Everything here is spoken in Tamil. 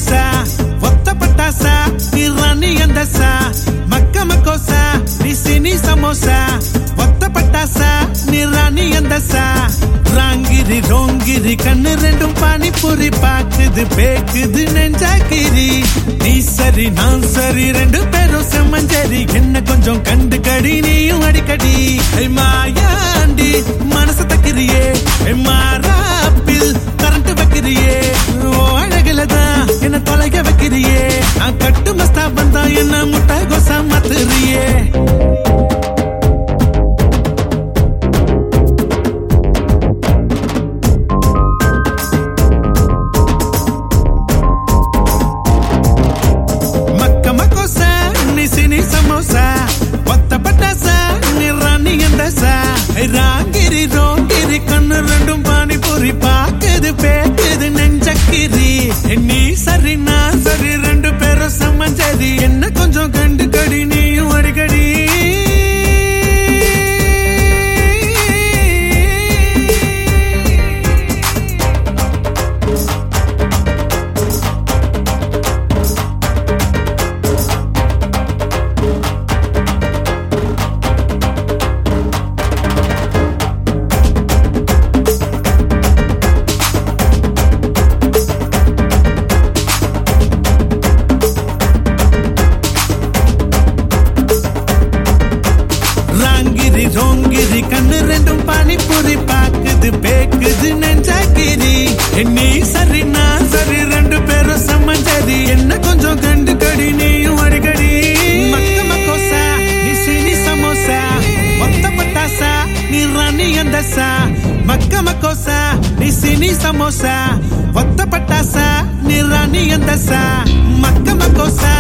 சமோசா ஒத்த பட்டாசா நீ ராணி அந்தசா மக்க மக்கோசா நீ சினி சமோசா ஒத்த பட்டாசா நீ ராணி அந்தசா ராங்கிரி ரோங்கிரி கண்ணு ரெண்டும் பானிபூரி பாக்குது பேக்குது நெஞ்சாக்கிரி நீ சரி நான் சரி ரெண்டு பேரும் செம்மஞ்சரி என்ன கொஞ்சம் கண்டு கடி நீயும் அடிக்கடி ஐ மாயாண்டி மனசு தக்கிறியே ஐ மாறாப்பில் கரண்ட் வைக்கிறியே ஓ அழகுல தான் என்ன தொலைக வைக்கிறியே நான் கட்டு மஸ்தா வந்தா என்ன முட்டை கொசா மாத்துறியே மக்க மக்கோசா நீ சினி சமோசா ஒத்த பட்டாசா நீ ராணி எந்தசா ராங்கிரி ரோங்கிரி கண்ணு ரெண்டும் பானிபூரி பாக்குது பேக்குது நெஞ்சக்கிரி நீ சரி நான் சரி ரெண்டு பேரும் சமஞ்சரி என்ன கொஞ்சம் கண்டு கடி நீயும் அடிக்கடி ராங்கிரி ரோங்கிரி கண்ணு ரெண்டும் பானிபூரி பாக்குது பேக்குது நெஞ்சாக்கிரி நீ சரி நான் சரி ரெண்டு பேரும் சம்மஞ்சதி என்ன கொஞ்சம் கண்டு கடி நீயும் அடிக்கடி மக்க மக்கோசா நீ சினி சமோசா ஒத்த பட்டாசா நீ ராணி அந்தசா மக்க மக்கோசா நீ சினி சமோசா ஒத்த பட்டாசா நீ ராணி அந்தசா மக்க மக்கோசா